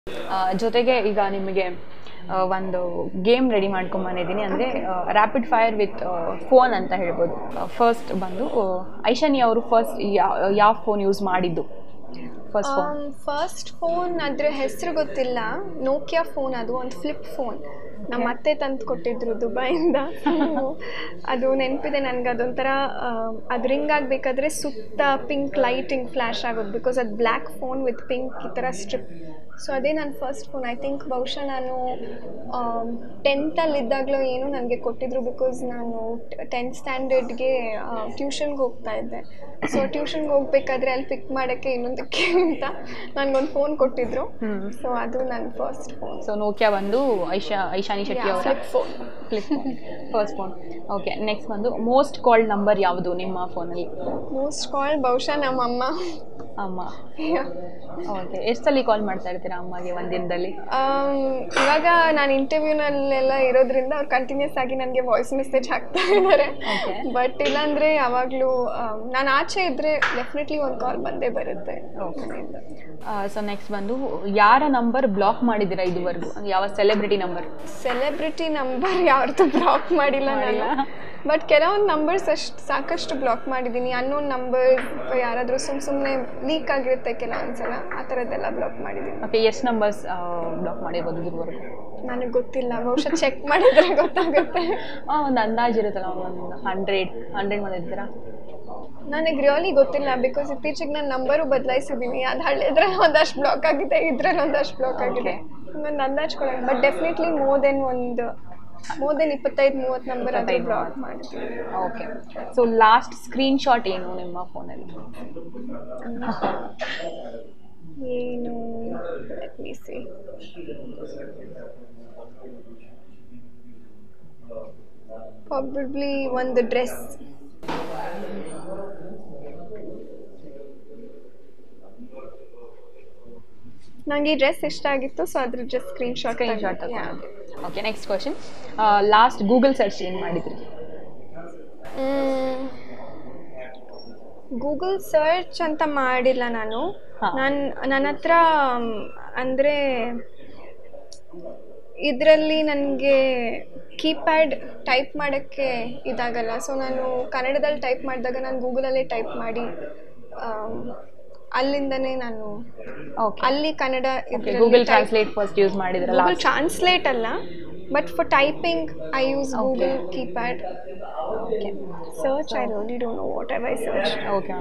ಜೊತೆಗೆ ಈಗ ನಿಮಗೆ ಆ, ಒಂದು ಗೇಮ್ ರೆಡಿ ಮಾಡ್ಕೊಂಬಂದಿದ್ದೀನಿ ಅಂದರೆ ರ್ಯಾಪಿಡ್ ಫೈರ್ ವಿತ್ ಫೋನ್ ಅಂತ ಹೇಳ್ಬೋದು ಫಸ್ಟ್ ಬಂದು ಆ, ಐಶಾನಿ ಅವರು ಫಸ್ಟ್ ಯಾವ ಫೋನ್ ಯೂಸ್ ಮಾಡಿದ್ದು ಫಸ್ಟ್ ಫೋನ್ ಫಸ್ಟ್ ಫೋನ್ ಅದ್ರ ಹೆಸರು ಗೊತ್ತಿಲ್ಲ ನೋಕಿಯಾ ಫೋನ್ ಅದು ಒಂದು ಫ್ಲಿಪ್ ಫೋನ್ ನಮ್ಮ ಅತ್ತೆ ತಂದು ಕೊಟ್ಟಿದ್ರು ದುಬೈಯಿಂದ ಅದು ನೆನಪಿದೆ ನನಗೆ ಅದೊಂಥರ ಆ, ಅದು ರಿಂಗ್ ಆಗಬೇಕಾದ್ರೆ ಸುತ್ತ ಪಿಂಕ್ ಲೈಟಿಂಗ್ ಫ್ಲ್ಯಾಶ್ ಆಗೋದು ಬಿಕಾಸ್ ಅದು ಬ್ಲ್ಯಾಕ್ ಫೋನ್ ವಿತ್ ಪಿಂಕ್ ಈ ಥರ ಸ್ಟ್ರಿಪ್ ಸೊ ಅದೇ ನನ್ನ ಫಸ್ಟ್ ಫೋನ್ ಐ ಥಿಂಕ್ ಬಹುಶಃ ನಾನು ಟೆಂತಲ್ಲಿದ್ದಾಗಲೂ ಏನು ನನಗೆ ಕೊಟ್ಟಿದ್ರು ಬಿಕಾಸ್ ನಾನು ಟೆಂತ್ ಸ್ಟ್ಯಾಂಡರ್ಡ್ಗೆ ಟ್ಯೂಷನ್ಗೆ ಹೋಗ್ತಾ ಇದ್ದೆ ಸೊ ಟ್ಯೂಷನ್ಗೆ ಹೋಗ್ಬೇಕಾದ್ರೆ ಅಲ್ಲಿ ಪಿಕ್ ಮಾಡೋಕ್ಕೆ ಇನ್ನೊಂದಕ್ಕೆ ಅಂತ ನನಗೊಂದು ಫೋನ್ ಕೊಟ್ಟಿದ್ರು ಸೊ ಅದು ನನ್ನ ಫಸ್ಟ್ ಫೋನ್ ಸೊ ನೋಕಿಯಾ ಬಂದು ಐಶಾ ಐಶಾನಿ ಶೆಟ್ಟಿ ಅವರ flip phone flip first phone okay next ಬಂದು ಮೋಸ್ಟ್ ಕಾಲ್ಡ್ ನಂಬರ್ ಯಾವುದು ನಿಮ್ಮ ಫೋನಲ್ಲಿ ಮೋಸ್ಟ್ ಕಾಲ್ ಬಹುಶಃ ನಮ್ಮಮ್ಮ ಅಮ್ಮ ಓಕೆ ಎಷ್ಟು ಸಲ ಕಾಲ್ ಮಾಡ್ತಾ ಇರ್ತೀರಾ ಅಮ್ಮಗೆ ಒಂದು ದಿನದಲ್ಲಿ ಆಮ್, ಇವಾಗ ನಾನು ಇಂಟರ್ವ್ಯೂನಲ್ಲೆಲ್ಲ ಇರೋದ್ರಿಂದ ಅವ್ರು ಕಂಟಿನ್ಯೂಸ್ ಆಗಿ ನನಗೆ ವಾಯ್ಸ್ ಮೆಸೇಜ್ ಹಾಕ್ತಾ ಇದ್ದಾರೆ Okay. ಬಟ್ ಇಲ್ಲಾಂದರೆ ಯಾವಾಗಲೂ ನಾನು ಆಚೆ ಇದ್ದರೆ ಡೆಫಿನೆಟ್ಲಿ ಒಂದು ಕಾಲ್ ಬಂದೇ ಬರುತ್ತೆ ಮನೆಯಿಂದ. ಸೊ ನೆಕ್ಸ್ಟ್ ಬಂದು ಯಾರ ನಂಬರ್ ಬ್ಲಾಕ್ ಮಾಡಿದ್ದೀರಾ ಇದುವರೆಗೂ ಅಂದ್ರೆ ಯಾವ ಸೆಲೆಬ್ರಿಟಿ ನಂಬರ್ ಸೆಲೆಬ್ರಿಟಿ ನಂಬರ್ ಯಾರ್ದು ಬ್ಲಾಕ್ ಮಾಡಿಲ್ಲ ನಾನು ಬಟ್ ಕೆಲವೊಂದು ನಂಬರ್ಸ್ ಅಷ್ಟು ಸಾಕಷ್ಟು ಬ್ಲಾಕ್ ಮಾಡಿದ್ದೀನಿ ಅನ್ನೋನ್ ನಂಬರ್ ಯಾರಾದರೂ ಸುಮ್ಮ ಸುಮ್ಮನೆ ಲೀಕ್ ಆಗಿರುತ್ತೆ ಕೆಲವೊಂದು ಸಲ ಆ ಥರದ್ದೆಲ್ಲ ಬ್ಲಾಕ್ ಮಾಡಿದ್ದೀನಿ ಓಕೆ ಎಷ್ಟು ನಂಬರ್ಸ್ ಬ್ಲಾಕ್ ಮಾಡಿರ್ಬೋದು ಇದುವರೆಗೂ ನನಗೆ ಗೊತ್ತಿಲ್ಲ ಬಹುಶಃ ಚೆಕ್ ಮಾಡಿದ್ರೆ ಗೊತ್ತಾಗುತ್ತೆ ಹಾಂ ಒಂದು ಅಂದಾಜು ಇರುತ್ತಲ್ಲ ಒಂದು ಹಂಡ್ರೆಡ್ ಹಂಡ್ರೆಡ್ ಮಾಡಿರ್ತೀರಾ ನನಗೆ ರಿಯಲಿ ಗೊತ್ತಿಲ್ಲ ಬಿಕಾಸ್ ಇತ್ತೀಚೆಗೆ ನಾನು ನಂಬರು ಬದಲಾಯಿಸಿದ್ದೀನಿ ಅದು ಹಳ್ಳಿದ್ರಲ್ಲಿ ಒಂದಷ್ಟು ಬ್ಲಾಕ್ ಆಗಿದೆ ಇದ್ರಲ್ಲಿ ಒಂದಷ್ಟು ಬ್ಲಾಕ್ ಆಗಿದೆ ಒಂದು ಅಂದಾಜು ಕೊಡೋಣ ಬಟ್ ಡೆಫಿನೆಟ್ಲಿ ಮೋರ್ ದೆನ್ ಒಂದು ಮೋರ್ ದೆನ್ ಇಪ್ಪತ್ತೈದು ಮೂವತ್ತು ನಂಬರ್ ಅದೇ ಇಪ್ಪತ್ತೈದು, ಬ್ಲಾಕ್ ಮಾಡಿದ್ದೀನಿ okay so last screenshot ಏನು ನಿಮ್ಮ ಫೋನಲ್ಲಿ ಏನು let me see. Probably ಒಂದು ಡ್ರೆಸ್ ನಂಗೆ ಈ ಡ್ರೆಸ್ ಇಷ್ಟ ಆಗಿತ್ತು ಸೊ ಅದ್ರ just screenshot screenshot ತಗೊಂಡು okay next question last Google search ಏನು ಮಾಡಿದ್ರಿ ಗೂಗಲ್ ಸರ್ಚ್ ಅಂತ ಮಾಡಿಲ್ಲ ನಾನು ಹಾ. ನಾನು ನನ್ನ ಹತ್ರ ಮ್, ಅಂದ್ರೆ ಇದರಲ್ಲಿ ನನಗೆ ಕೀಪ್ಯಾಡ್ ಟೈಪ್ ಮಾಡೋಕ್ಕೆ ಇದಾಗಲ್ಲ ಸೊ ನಾನು ಕನ್ನಡದಲ್ಲಿ ಟೈಪ್ ಮಾಡಿದಾಗ ನಾನು ಗೂಗಲಲ್ಲೇ ಟೈಪ್ ಮಾಡಿ ಆಮ್, ಅಲ್ಲಿಂದನೇ ನಾನು ಓಕೆ ಅಲ್ಲಿ Kannada Google translate first use ಮಾಡಿದ್ರ ಗೂಗಲ್ ಲಾಸ್ಟ್ ಟ್ರಾನ್ಸ್ಲೇಟ್ ಅಲ್ಲ but for typing I use Google keypad okay search I really don't know what I search okay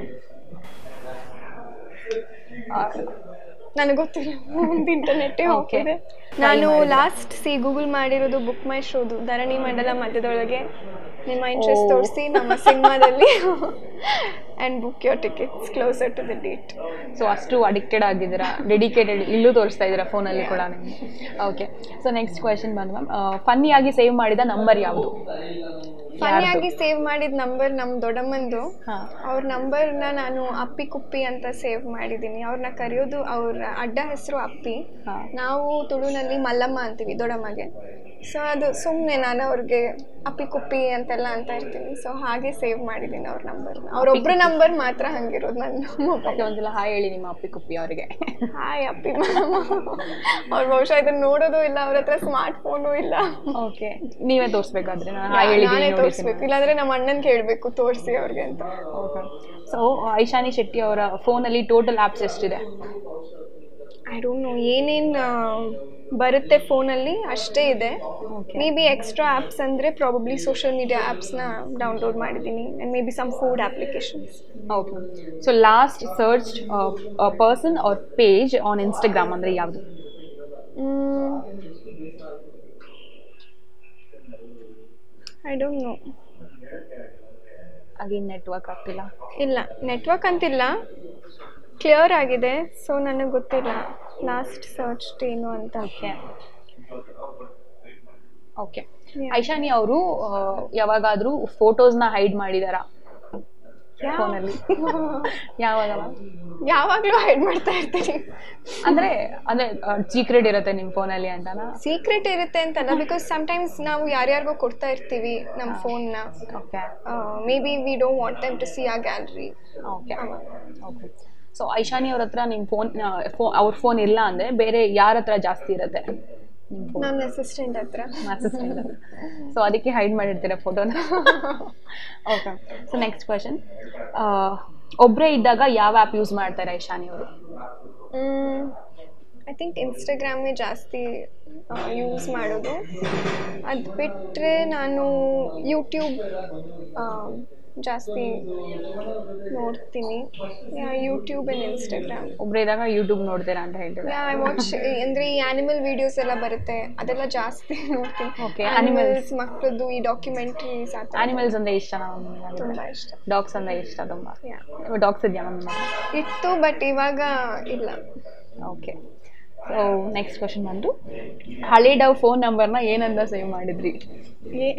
ನನಗೆ ಗೊತ್ತಿಲ್ಲ ಒಂದು ಇಂಟರ್ನೆಟ್ಟೇ Okay. ಹೋಗ್ತಿದೆ Try ನಾನು ಮಾಡಿದ್ರಾ? ಲಾಸ್ಟ್ ಸಿ ಗೂಗಲ್ ಮಾಡಿರೋದು ಬುಕ್ ಮೈ ಶೋದು ಧರಣಿ ಮಂಡಲ ಮಧ್ಯದೊಳಗೆ ನಿಮ್ಮ ಇಂಟ್ರೆಸ್ಟ್ Oh. ತೋರಿಸಿ ನಮ್ಮ ಸಿನಿಮಾದಲ್ಲಿ and book your tickets closer to the date so ಅಷ್ಟು ಅಡಿಕ್ಟೆಡ್ ಆಗಿದ್ದೀರಾ ಡೆಡಿಕೇಟೆಡ್ ಇಲ್ಲೂ ತೋರಿಸ್ತಾ ಇದ್ದೀರಾ ಫೋನಲ್ಲಿ ಕೂಡ ನಿಮಗೆ ಓಕೆ ಸೊ ನೆಕ್ಸ್ಟ್ ಕ್ವೆಶನ್ ಬಂದು ಮ್ಯಾಮ್ ಫನ್ನಿಯಾಗಿ ಸೇವ್ ಮಾಡಿದ ನಂಬರ್ ಯಾವುದು ಫನ್ನಿಯಾಗಿ ಸೇವ್ ಮಾಡಿದ ನಂಬರ್ ನಮ್ಮ ದೊಡ್ಡಮ್ಮಂದು ಹಾಂ ಅವ್ರ ನಂಬರ್ನ ನಾನು ಅಪ್ಪಿ ಕುಪ್ಪಿ ಅಂತ ಸೇವ್ ಮಾಡಿದ್ದೀನಿ ಅವ್ರನ್ನ ಕರೆಯೋದು ಅವ್ರ ಅಡ್ಡ ಹೆಸರು ಅಪ್ಪಿ ಹಾಂ ನಾವು ತುಳುನಲ್ಲಿ ಮಲ್ಲಮ್ಮ ಅಂತೀವಿ ದೊಡ್ಡಮ್ಮಗೆ ಸೊ ಅದು ಸುಮ್ಮನೆ ನಾನು ಅವ್ರಿಗೆ ಅಪ್ಪಿ ಕುಪ್ಪಿ ಅಂತೆಲ್ಲ ಅಂತ ಇರ್ತೀನಿ ಸೊ ಹಾಗೆ ಸೇವ್ ಮಾಡಿದ್ದೀನಿ ಅವ್ರ ನಂಬರ್ನ ಅವ್ರೊಬ್ರ ನಂಬರ್ ಮಾತ್ರ ಹಂಗಿರೋದು ನನ್ನ ಮೊಬೈಲ್ ಓಕೆ ಒಂದ್ಸಲ ಹಾಯ್ ಹೇಳಿ ನಿಮ್ಮ ಅಪ್ಪಿ ಕುಪ್ಪಿ ಅವರಿಗೆ ಹಾಯ್ ಅಪ್ಪಿ ಅವ್ರು ಬಹುಶಃ ಇದನ್ನ ನೋಡೋದು ಇಲ್ಲ ಅವ್ರ ಹತ್ರ ಸ್ಮಾರ್ಟ್ ಫೋನು ಇಲ್ಲ ಓಕೆ ನೀವೇ ತೋರಿಸ್ಬೇಕಾದ್ರೆ ನಾನು ಹಾಯ್ ಹೇಳಿದ್ದೀನಿ ನಾನೇ ನೋಡಿ ತೋರಿಸ್ಬೇಕು ಇಲ್ಲಾಂದ್ರೆ ನಮ್ಮ ಅಣ್ಣನ್ ಕೇಳಬೇಕು ತೋರಿಸಿ ಅವ್ರಿಗೆ ಅಂತ ಓಕೆ ಸೊ ಐಶಾನಿ ಶೆಟ್ಟಿ ಅವರ ಫೋನಲ್ಲಿ ಟೋಟಲ್ ಆ್ಯಪ್ಸ್ ಎಷ್ಟಿದೆ ಐ ಡೋಂಟ್ ನೋ ಏನೇನು ಬರುತ್ತೆ ಫೋನಲ್ಲಿ ಅಷ್ಟೇ ಇದೆ okay maybe extra apps ಅಂದರೆ ಪ್ರಾಬಬ್ಲಿ ಸೋಷಿಯಲ್ ಮೀಡಿಯಾ ಆ್ಯಪ್ಸ್ನ ಡೌನ್ಲೋಡ್ ಮಾಡಿದ್ದೀನಿ and maybe some food applications okay so last search person or page on Instagram ಅಂದರೆ ಯಾವುದು I don't know again network ಆಗ್ತಿಲ್ಲ ಇಲ್ಲ ನೆಟ್ವರ್ಕ್ ಅಂತಿಲ್ಲ ಕ್ಲಿಯರ್ ಆಗಿದೆ so ನನಗೆ ಗೊತ್ತಿಲ್ಲ ಲಾಸ್ಟ್ ಸರ್ಚ್ ಏನು ಅಂತ ಓಕೆ ಓಕೆ Yeah. ಐಶಾನಿ ಅವರು ಯಾವಾಗಾದರೂ ಫೋಟೋಸ್ನ ಹೈಡ್ ಮಾಡಿದಾರಾ ಫೋನಲ್ಲಿ ಯಾವಾಗ ಯಾವಾಗಲೂ ಹೈಡ್ ಮಾಡ್ತಾ ಇರ್ತೀನಿ ಅಂದ್ರೆ ಅಂದ್ರೆ ಸೀಕ್ರೆಟ್ ಇರುತ್ತೆ ನಿಮ್ಮ ಫೋನಲ್ಲಿ ಅಂತನಾ ಸೀಕ್ರೆಟ್ ಇರುತ್ತೆ ಅಂತಲ್ಲ ಬಿಕಾಸ್ ಸಮ್ಟೈಮ್ಸ್ ನಾವು ಯಾರ್ಯಾರಿಗೋ ಕೊಡ್ತಾ ಇರ್ತೀವಿ ನಮ್ಮ ಫೋನ್ನ okay maybe we don't want them to see ಆ gallery okay okay so Aishani ಅವ್ರ ಹತ್ರ ನಿಮ್ಮ ಫೋನ್ ಫೋ ಅವ್ರ ಫೋನ್ ಇಲ್ಲ ಅಂದರೆ ಬೇರೆ ಯಾರ ಹತ್ರ ಜಾಸ್ತಿ ಇರುತ್ತೆ ನಿಮ್ಮ ಫೋನ್ ನನ್ನ ಅಸಿಸ್ಟೆಂಟ್ ಹತ್ರ ಸೊ ಅದಕ್ಕೆ ಹೈಡ್ ಮಾಡಿರ್ತೀರ ಫೋಟೋನ ಓಕೆ ಸೊ ನೆಕ್ಸ್ಟ್ ಕ್ವೆಶನ್ ಒಬ್ಬರೇ ಇದ್ದಾಗ ಯಾವ ಆ್ಯಪ್ ಯೂಸ್ ಮಾಡ್ತಾರೆ ಐಶಾನಿ ಅವರು ಐ ಥಿಂಕ್ ಇನ್ಸ್ಟಾಗ್ರಾಮೇ ಜಾಸ್ತಿ ಯೂಸ್ ಮಾಡೋದು ಅದು ಬಿಟ್ಟರೆ ನಾನು ಯೂಟ್ಯೂಬ್ ಜಾಸ್ತಿ ನೋಡ್ತೀನಿ ಯೂಟ್ಯೂಬ್ ಆ್ಯಂಡ್ ಇನ್ಸ್ಟಾಗ್ರಾಮ್ ಒಬ್ಬರೇ ಇದ್ದಾಗ ಯೂಟ್ಯೂಬ್ ನೋಡ್ತೀರಾ ಅಂತ ಹೇಳ್ತೀರಾ ಐ ವಾಚ್ ಅಂದರೆ ಈ ಆನಿಮಲ್ ವಿಡಿಯೋಸ್ ಎಲ್ಲ ಬರುತ್ತೆ ಅದೆಲ್ಲ ಜಾಸ್ತಿ ನೋಡ್ತೀನಿ Okay, ಆನಿಮಲ್ಸ್ ಮಕ್ಕಳದ್ದು ಈ ಡಾಕ್ಯುಮೆಂಟ್ರೀಸ್ ಆ ಥರ ಆನಿಮಲ್ಸ್ ಅಂದರೆ ಇಷ್ಟ ತುಂಬ ಇಷ್ಟ ಡಾಗ್ಸ್ ಅಂದರೆ ಇಷ್ಟ ತುಂಬ Yeah. ಡಾಗ್ಸ್ ಇದೆಯಾ ನಮ್ಮ ಇತ್ತು ಬಟ್ ಇವಾಗ ಇಲ್ಲ ಓಕೆ ಸೊ ನೆಕ್ಸ್ಟ್ ಕ್ವೆಶನ್ ಬಂದು ಹಳೆ ಡವ್ ಫೋನ್ ನಂಬರ್ನ ಏನಂತ ಸೇವ್ ಮಾಡಿದ್ರಿ ಏ-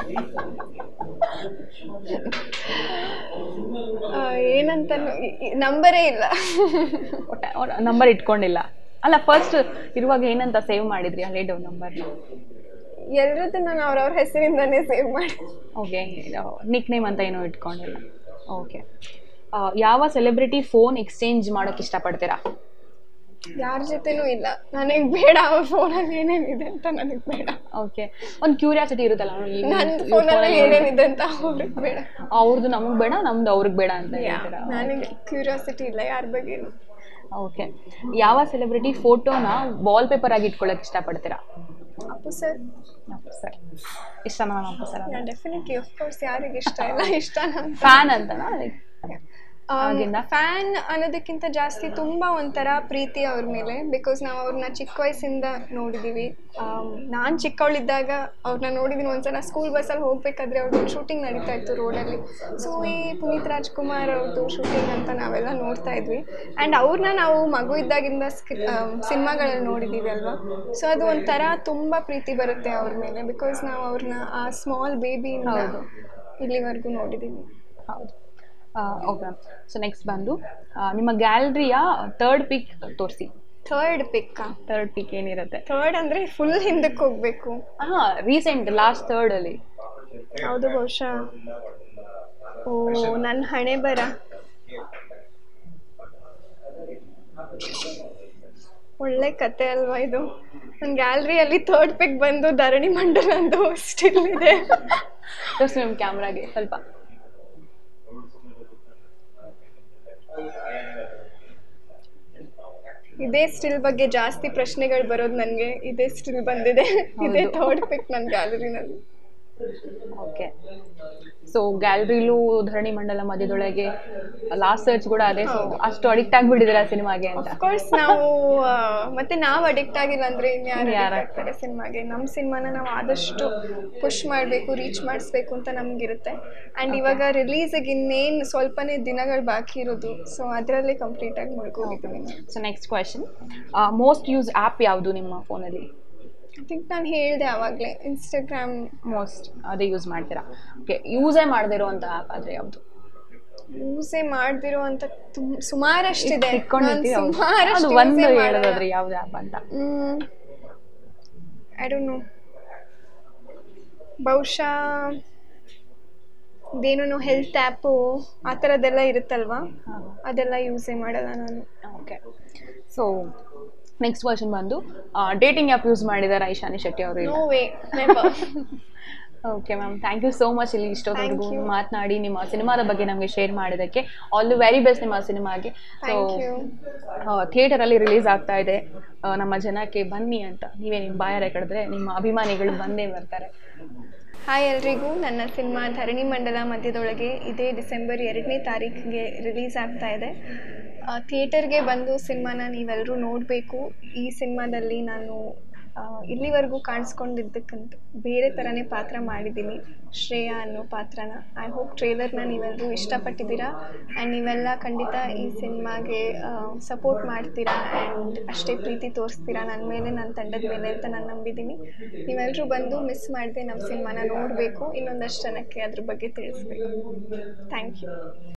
ಆ, ಏನಂತ ನಂಬರೇ ಇಲ್ಲ ನಂಬರ್ ಇಟ್ಕೊಂಡಿಲ್ಲ ಅಲ್ಲ ಫಸ್ಟ್ ಇರುವಾಗ ಏನಂತ ಸೇವ್ ಮಾಡಿದ್ರಿ ಹಳೆ ಡವ್ ನಂಬರ್ನ ಎಲ್ಲರದ್ದು ನಾನು ಅವ್ರವ್ರ ಹೆಸರಿಂದನೇ ಸೇವ್ ಮಾಡಿ ಓಕೆ ನಿಕ್ ನೇಮ್ ಅಂತ ಏನೂ ಇಟ್ಕೊಂಡಿಲ್ಲ ಓಕೆ ಯಾವ ಸೆಲೆಬ್ರಿಟಿ ಫೋನ್ ಎಕ್ಸ್ಚೇಂಜ್ ಮಾಡೋಕೆ ಇಷ್ಟಪಡ್ತೀರಾ ಯಾರ ಜೊತೆನೂ ಇಲ್ಲ ನನಗೆ ಬೇಡ ಅವ್ರ ಫೋನಲ್ಲಿ ಏನೇನಿದೆ ಅಂತ ನನಗೆ ಬೇಡ ಓಕೆ ಒಂದು ಕ್ಯೂರಿಯಾಸಿಟಿ ಇರುತ್ತಲ್ಲ ಈ- ನನ್ನ ಈ ಫೋನಲ್ಲಿ phone ಅಲ್ಲಿ ಏನೇನಿದೆ ಅಂತ ಅವ್ರಿಗೆ ಬೇಡ ಅವ್ರದ್ದು ನಮಗೆ ಬೇಡ ನಮ್ದು ಅವ್ರಿಗೆ ಬೇಡ ಅಂತ ಹೇಳ್ತೀರಾ ನನಗೆ ಕ್ಯೂರಿಯಾಸಿಟಿ ಇಲ್ಲ ಯಾರ ಬಗ್ಗೆ ಓಕೆ ಯಾವ ಸೆಲೆಬ್ರಿಟಿ ಫೋಟೋನ ವಾಲ್ ಪೇಪರ್ ಆಗಿ ಇಟ್ಕೊಳ್ಳೋಕೆ ಇಷ್ಟಪಡ್ತೀರಾ ಅಪ್ಪು ಸರ್ ಸರ್ ಇಷ್ಟನಾ ma'am Appu sir definitely course ಯಾರಿಗೆ ಇಷ್ಟ ಇಲ್ಲ ಇಷ್ಟ ಅಂತ ಫ್ಯಾನ್ ಅಂತನಾ ಲೈಕ್ ಆಗಿಂದ? ಫ್ಯಾನ್ ಅನ್ನೋದಕ್ಕಿಂತ ಜಾಸ್ತಿ ತುಂಬ ಒಂಥರ ಪ್ರೀತಿ ಅವ್ರ ಮೇಲೆ ಬಿಕಾಸ್ ನಾವು ಅವ್ರನ್ನ ಚಿಕ್ಕ ವಯಸ್ಸಿಂದ ನೋಡಿದ್ದೀವಿ ನಾನು ಚಿಕ್ಕವಳಿದ್ದಾಗ ಅವ್ರನ್ನ ನೋಡಿದ್ದೀನಿ ಒಂದ್ಸಲ ಸ್ಕೂಲ್ ಬಸ್ಸಲ್ಲಿ ಹೋಗ್ಬೇಕಾದ್ರೆ ಅವ್ರದ್ದು ಶೂಟಿಂಗ್ ನಡೀತಾ ಇತ್ತು ರೋಡಲ್ಲಿ ಸೊ ಈ ಪುನೀತ್ ರಾಜ್ಕುಮಾರ್ ಅವ್ರದ್ದು ಶೂಟಿಂಗ್ ಅಂತ ನಾವೆಲ್ಲ ನೋಡ್ತಾ ಇದ್ವಿ ಆ್ಯಂಡ್ ಅವ್ರನ್ನ ನಾವು ಮಗು ಇದ್ದಾಗಿಂದ ಸಿನಿಮಾಗಳಲ್ಲಿ ನೋಡಿದ್ದೀವಿ ಅಲ್ವಾ ಸೊ ಅದು ಒಂಥರ ತುಂಬ ಪ್ರೀತಿ ಬರುತ್ತೆ ಅವ್ರ ಮೇಲೆ ಬಿಕಾಸ್ ನಾವು ಅವ್ರನ್ನ ಆ ಸ್ಮಾಲ್ ಬೇಬಿಯಿಂದ ಹೌದು. ಇಲ್ಲಿವರೆಗೂ ನೋಡಿದ್ದೀವಿ ಹೌದು ಓಕೆ ಮ್ಯಾಮ್ ಸೊ ನೆಕ್ಸ್ಟ್ ಬಂದು ಆ, ನಿಮ್ಮ ಗ್ಯಾಲರಿಯ ಥರ್ಡ್ ಪಿಕ್ ತೋರಿಸಿ ಥರ್ಡ್ ಪಿಕ್ಕಾ ಥರ್ಡ್ ಪಿಕ್ ಏನಿರುತ್ತೆ ಥರ್ಡ್ ಅಂದರೆ ಫುಲ್ ಹಿಂದಕ್ಕೆ ಹೋಗ್ಬೇಕು ಹಾಂ ರೀಸೆಂಟ್ ಲಾಸ್ಟ್ ಥರ್ಡಲ್ಲಿ ಹೌದು ಬಹುಶಃ ಓ ನನ್ನ ಹಣೆ ಬರ ಒಳ್ಳೆ ಕತೆ ಅಲ್ವಾ ಇದು ನನ್ನ ಗ್ಯಾಲರಿಯಲ್ಲಿ ಥರ್ಡ್ ಪಿಕ್ ಬಂದು ಧರಣಿ ಮಂಡಲ ಅಂತ ಸ್ಟಿಲ್ ಇದೆ ತೋರಿಸಿ ನಿಮ್ಮ ಕ್ಯಾಮ್ರಾಗೆ ಸ್ವಲ್ಪ ಇದೇ ಸ್ಟಿಲ್ ಬಗ್ಗೆ ಜಾಸ್ತಿ ಪ್ರಶ್ನೆಗಳು ಬರೋದು ನನಗೆ ಇದೇ ಸ್ಟಿಲ್ ಬಂದಿದೆ ಇದೇ ಹೌದು. ಥರ್ಡ್ ಪಿಕ್ ನನ್ನ ಗ್ಯಾಲರಿನಲ್ಲಿ ಓಕೆ ಸೊ ಗ್ಯಾಲರಿಲೂ ಧರಣಿ ಮಂಡಲ ಮಧ್ಯದೊಳಗೆ ಲಾಸ್ಟ್ ಸರ್ಚ್ ಕೂಡ ಅದೇ ಸೊ ಅಷ್ಟು ಅಡಿಕ್ಟ್ ಆಗಿಬಿಟ್ಟಿದ್ದೀರಾ ಸಿನಿಮಾಗೆ ಅಂತ ಅಫ್ಕೋರ್ಸ್ ನಾವು ಆ, ಮತ್ತೆ ನಾವು ಅಡಿಕ್ಟ್ ಆಗಿಲ್ಲ ಅಂದ್ರೆ ಇನ್ಯಾರು ಇನ್ಯಾರು addict ಆಗ್ತಾರೆ ಸಿನಿಮಾಗೆ ನಮ್ಮ ಸಿನಿಮಾನ ನಾವು ಆದಷ್ಟು ಪುಷ್ ಮಾಡಬೇಕು ರೀಚ್ ಮಾಡಿಸ್ಬೇಕು ಅಂತ ನಮಗಿರುತ್ತೆ ಆ್ಯಂಡ್ ಇವಾಗ ರಿಲೀಸಿಗೆ ಇನ್ನೇನು ಸ್ವಲ್ಪನೇ ದಿನಗಳು ಬಾಕಿ ಇರೋದು ಸೊ ಅದರಲ್ಲೇ ಕಂಪ್ಲೀಟಾಗಿ ಮುಳ್ಕೋಗಿದ್ದೀವಿ so next question most use app ಯಾವುದು ನಿಮ್ಮ ಫೋನಲ್ಲಿ ಐ ಥಿಂಕ್ ನಾನು ಹೇಳಿದೆ ಆವಾಗಲೇ ಇನ್ಸ್ಟಾಗ್ರಾಮ್ ಮೋಸ್ಟ್ ಅದೇ ಯೂಸ್ ಮಾಡ್ತೀರಾ ಓಕೆ ಯೂಸೇ ಮಾಡದಿರೋ ಅಂತ ಆ್ಯಪ್ ಆದರೆ ಯಾವುದು ಯೂಸೇ ಮಾಡ್ದಿರೋ ಅಂತ ತುಮ್ ಸುಮಾರಷ್ಟಿದೆ ನಾನು ಇಟ್ಕೊಂಡಿರ್ತೀವಿ ಹೌದು. ಸುಮಾರಷ್ಟು ಅದು use ಒಂದು ಏ ಮಾಡಲ್ಲ. ಹೇಳೋದಾದ್ರೆ ಯಾವ್ದು ಆ್ಯಪ್ ಅಂತ ಐ ಡೋಂಟ್ ನೋ ಬಹುಶಃ ಇದೇನೋ ಹೆಲ್ತ್ ಆ್ಯಪು ಆ ಥರದ್ದೆಲ್ಲ ಇರುತ್ತಲ್ವಾ ಅದೆಲ್ಲ ಯೂಸೇ ಮಾಡಲ್ಲ ನಾನು ಓಕೆ ಸೊ ನೆಕ್ಸ್ಟ್ ಕ್ವಶನ್ ಬಂದು ಡೇಟಿಂಗ್ ಆ್ಯಪ್ ಯೂಸ್ ಮಾಡಿದ್ದಾರೆ ಐಶಾನಿ ಶೆಟ್ಟಿ ಅವರು no way never okay ma'am thank you so much ಇಲ್ಲಿ ಇಷ್ಟೊತ್ತವರೆಗೂ Thank you. ಮಾತನಾಡಿ ನಿಮ್ಮ ಸಿನಿಮಾದ ಬಗ್ಗೆ ನಮಗೆ ಶೇರ್ ಮಾಡಿದ್ದಕ್ಕೆ ಆಲ್ ದಿ ವೆರಿ ಬೆಸ್ಟ್ ನಿಮ್ಮ ಸಿನಿಮಾಗೆ ಸೊ ಥ್ಯಾಂಕ್ ಯು ಥಿಯೇಟರಲ್ಲಿ ರಿಲೀಸ್ ಆಗ್ತಾ ಇದೆ ಆ, ನಮ್ಮ ಜನಕ್ಕೆ ಬನ್ನಿ ಅಂತ ನೀವೇ ನಿಮ್ಮ ಬಾಯಾರೆ ಕಡಿದ್ರೆ ನಿಮ್ಮ ಅಭಿಮಾನಿಗಳು ಬಂದೇ ಬರ್ತಾರೆ ಹಾಯ್ ಎಲ್ರಿಗೂ ನನ್ನ ಸಿನಿಮಾ ಧರಣಿ ಮಂಡಲ ಮಧ್ಯದೊಳಗೆ ಇದೇ ಡಿಸೆಂಬರ್ ಎರಡನೇ ತಾರೀಕಿಗೆ ರಿಲೀಸ್ ಆಗ್ತಾ ಇದೆ ಥಿಯೇಟರ್ಗೆ ಬಂದು ಸಿನಿಮಾನ ನೀವೆಲ್ಲರೂ ನೋಡಬೇಕು ಈ ಸಿನಿಮಾದಲ್ಲಿ ನಾನು ಆ, ಇಲ್ಲಿವರೆಗೂ ಕಾಣಿಸ್ಕೊಂಡಿದ್ದಕ್ಕಂತ ಬೇರೆ ಥರನೇ ಪಾತ್ರ ಮಾಡಿದ್ದೀನಿ ಶ್ರೇಯಾ ಅನ್ನೋ ಪಾತ್ರನ ಐ ಹೋಪ್ ಟ್ರೇಲರ್ನ ನೀವೆಲ್ಲರೂ ಇಷ್ಟಪಟ್ಟಿದ್ದೀರಾ ಆ್ಯಂಡ್ ನೀವೆಲ್ಲ ಖಂಡಿತ ಈ ಸಿನಿಮಾಗೆ ಸಪೋರ್ಟ್ ಮಾಡ್ತೀರಾ ಆ್ಯಂಡ್ ಅಷ್ಟೇ ಪ್ರೀತಿ ತೋರಿಸ್ತೀರಾ ನನ್ನ ಮೇಲೆ ನನ್ನ ತಂಡದ ಮೇಲೆ ಅಂತ ನಾನು ನಂಬಿದ್ದೀನಿ ನೀವೆಲ್ಲರೂ ಬಂದು ಮಿಸ್ ಮಾಡದೆ ನಮ್ಮ ಸಿನಿಮಾನ ನೋಡಬೇಕು ಇನ್ನೊಂದಷ್ಟು ಜನಕ್ಕೆ ಅದ್ರ ಬಗ್ಗೆ ತಿಳಿಸ್ಬೇಕು ಥ್ಯಾಂಕ್ ಯು